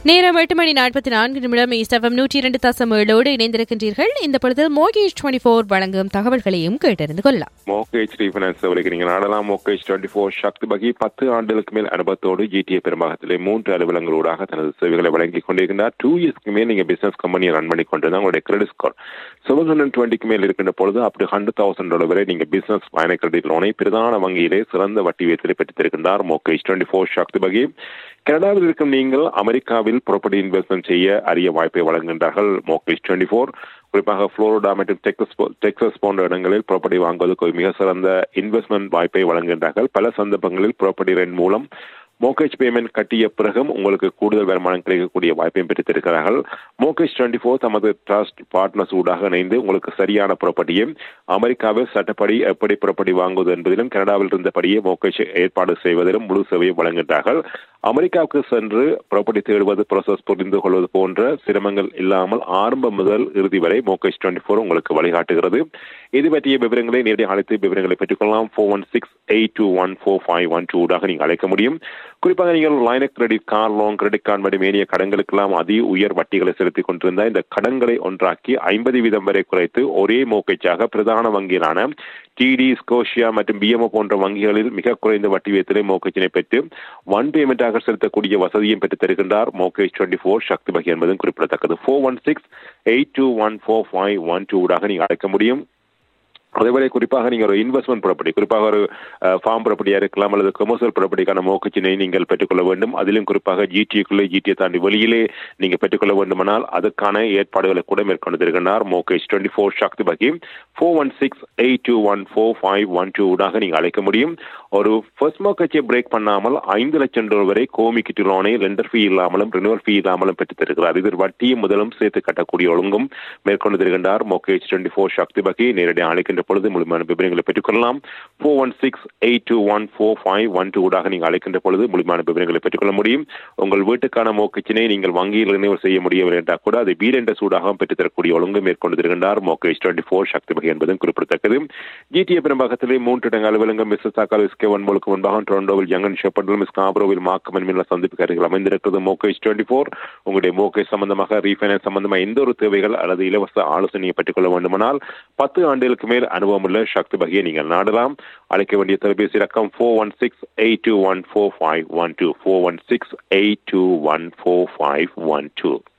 நேரம் எட்டு மணி நாற்பத்தி நான்கு நிமிடம் ஈஸ்டவம் நூற்றி இரண்டு தசம் ஏழோடு இணைந்திருக்கின்றீர்கள் இந்த பொழுது மோகேஷ் டுவெண்டி போர் வழங்கும் தகவல்களையும் கேட்டறிந்து கொள்ளலாம் மோகேஜ் ரீஃபைனான்ஸ் சேவைக்கு நாடலாம் mortgage twenty four Sakthi Bagi பத்து ஆண்டுகளுக்கு மேல் அனுபவத்தோடு ஜிடிஏ பெரும்பாகத்திலே மூன்று அலுவலங்களூடாக தனது சேவைகளை வழங்கிக் கொண்டிருக்கிறார் டூ இயர்ஸ்க்கு மேல் நீங்க பிசினஸ் கம்பெனியை ரன் பண்ணி கொண்டு உங்களுடைய கிரெடிட் ஸ்கோர் செவன் ஹண்ட்ரட் டுவெண்ட்டிக்கு மேல் இருக்கின்ற பொழுது அப்படி ஹண்ட்ரட் தௌசண்ட் டாலர் வரை நீங்க பிசினஸ் பயண கிரெடிட் லோனை பிரதான வங்கியிலே சிறந்த வட்டி வீதத்தில் பெற்றுத்திருக்கின்றார் mortgage twenty four Sakthi Bagi கனடாவில் இருக்கும் நீங்கள் அமெரிக்காவில் ப்ராப்பர்ட்டி இன்வெஸ்ட்மெண்ட் செய்ய அரிய வாய்ப்பை வழங்குகின்றார்கள் மோகேஜ் டுவெண்ட்டி ஃபோர் குறிப்பாக புளோரிடா மற்றும் டெக்ஸஸ் டெக்ஸஸ் போன்ற இடங்களில் ப்ராப்பர்ட்டி வாங்குவதற்கு ஒரு மிக சிறந்த இன்வெஸ்ட்மெண்ட் வாய்ப்பை வழங்குகின்றார்கள் பல சந்தர்ப்பங்களில் ப்ராப்பர்ட்டி ரெண்ட் மூலம் மோகேஜ் பேமெண்ட் கட்டிய பிறகும் உங்களுக்கு கூடுதல் வருமானம் கிடைக்கக்கூடிய வாய்ப்பையும் பெற்றிருக்கிறார்கள் மோகேஜ் டுவெண்ட்டி ஃபோர் தமது ட்ரஸ்ட் பார்ட்னர்ஸ் ஊடாக இணைந்து உங்களுக்கு சரியான ப்ராப்பர்ட்டியும் அமெரிக்காவில் சட்டப்படி எப்படி ப்ராப்பர்ட்டி வாங்குவது என்பதிலும் கனடாவில் இருந்தபடியே மோகேஜ் ஏற்பாடு செய்வதிலும் முழு சேவையை வழங்குகின்றார்கள் அமெரிக்காவுக்கு சென்று ப்ராப்பர்ட்டி தேடுவது ப்ராசஸ் புரிந்து கொள்வது போன்ற சிரமங்கள் இல்லாமல் ஆரம்பம் முதல் இறுதி வரை மோகேஜ் டுவெண்ட்டி ஃபோர் உங்களுக்கு வழிகாட்டுகிறது இது பற்றிய விவரங்களை நேரடியாக அழைத்து விவரங்களை பெற்றுக்கொள்ளலாம் four one six eight two one four five one two ஊடாக நீங்கள் அழைக்க முடியும் குறிப்பாக நீங்கள் line credit car loan credit card மற்றும் ஏனைய கடன்களுக்கெல்லாம் அதி உயர் வட்டிகளை செலுத்திக் கொண்டிருந்த இந்த கடன்களை ஒன்றாக்கி ஐம்பது வீதம் வரை குறைத்து ஒரே மோக்கேஜாக பிரதான வங்கியிலான டிடி ஸ்கோஷியா மற்றும் பிஎம்ஓ போன்ற வங்கிகளில் மிக குறைந்த வட்டி வீதத்திலே மோக்கேஜினை பெற்று ஒன் பேமெண்டாக செலுத்தக்கூடிய வசதியும் பெற்று தருகின்றார் மோகேஜ் டுவெண்ட்டி ஃபோர் சக்தி வகை என்பதும் குறிப்பிடத்தக்கது four one six eight two one four five one two ஊடாக நீங்கள் அழைக்க முடியும் அதேபோல குறிப்பாக நீங்கள் ஒரு இன்வெஸ்ட்மெண்ட் ப்ராப்பர்ட்டி குறிப்பாக ஒரு ஃபார்ம் ப்ராப்பர்ட்டியாக இருக்கலாம் அல்லது கமர்ஷியல் ப்ராப்பர்ட்டிக்கான மோக்கச்சினை நீங்கள் பெற்றுக்கொள்ள வேண்டும் அதிலும் குறிப்பாக ஜிடிக்குள்ளே ஜிடியை தாண்டி வெளியிலே நீங்கள் பெற்றுக்கொள்ள வேண்டுமானால் அதுக்கான ஏற்பாடுகளை கூட மேற்கொண்டிருக்கிறார் mortgage twenty four Sakthi Bagi four one six eight two one four five one two ஊடாக நீங்கள் அழைக்க முடியும் ஒரு ஃபர்ஸ்ட் மோக்கச்சியை பிரேக் பண்ணாமல் ஐந்து லட்சம் டாலர் வரை கோமிக்கிட்டு லோனை லெண்டர் ஃபீ இல்லாமலும் ரினுவல் ஃபீ இல்லாமலும் பெற்று தருகிறார் இதில் வட்டியும் முதலும் சேர்த்து கட்டக்கூடிய ஒழுங்கும் மேற்கொண்டு தருகின்றார் mortgage twenty four Sakthi Bagi நேரடியாக அழைக்கின்ற பொழுது முழுமையான விவரங்களை பெற்றுக்கொள்ளலாம் four one six eight two one four five one two ஊடாக நீங்கள் அழைக்கின்ற பொழுது முழுமையான விவரங்களை பெற்றுக்கொள்ள முடியும் உங்கள் வீட்டுக்கான மோக்கச்சினை நீங்கள் வங்கியில் நினைவு செய்ய முடியவில்லை என்றால் கூட அதை வீரென்ற சூடாக பெற்றுத்தரக்கூடிய ஒழுங்கு மேற்கொண்டு தருகின்றார் மோகேஜ் டுவெண்ட்டி ஃபோர் சக்தி வகை என்பதும் குறிப்பிடத்தக்கது ஜிடிஏ பெரும்பாகத்திலே மூன்று இடங்கள் அலுவலகம் மிஸ் தாக்கால் எஸ்கே ஒன் முழுக்க முன்பாக டொரண்டோவில் யங்கன் ஷெப்பட்டில் மிஸ் காப்ரோவில் மாக்கமன் மீன சந்திப்பு அருகில் அமைந்திருக்கிறது மோகேஜ் டுவெண்ட்டி ஃபோர் உங்களுடைய மோகேஜ் சம்பந்தமாக ரீஃபைனான்ஸ் சம்பந்தமாக எந்த ஒரு தேவைகள் அல்லது இலவச ஆலோசனையை பெற்றுக்கொள்ள வேண்டுமானால் பத்து ஆண்டுகளுக்கு மேல் அனுபவம் உள்ள சக்தி வகையை நீங்கள் நாடலாம் அழைக்க வேண்டிய தொலைபேசி இலக்கம் four one six eight two one four five one two four one six eight two one four five one two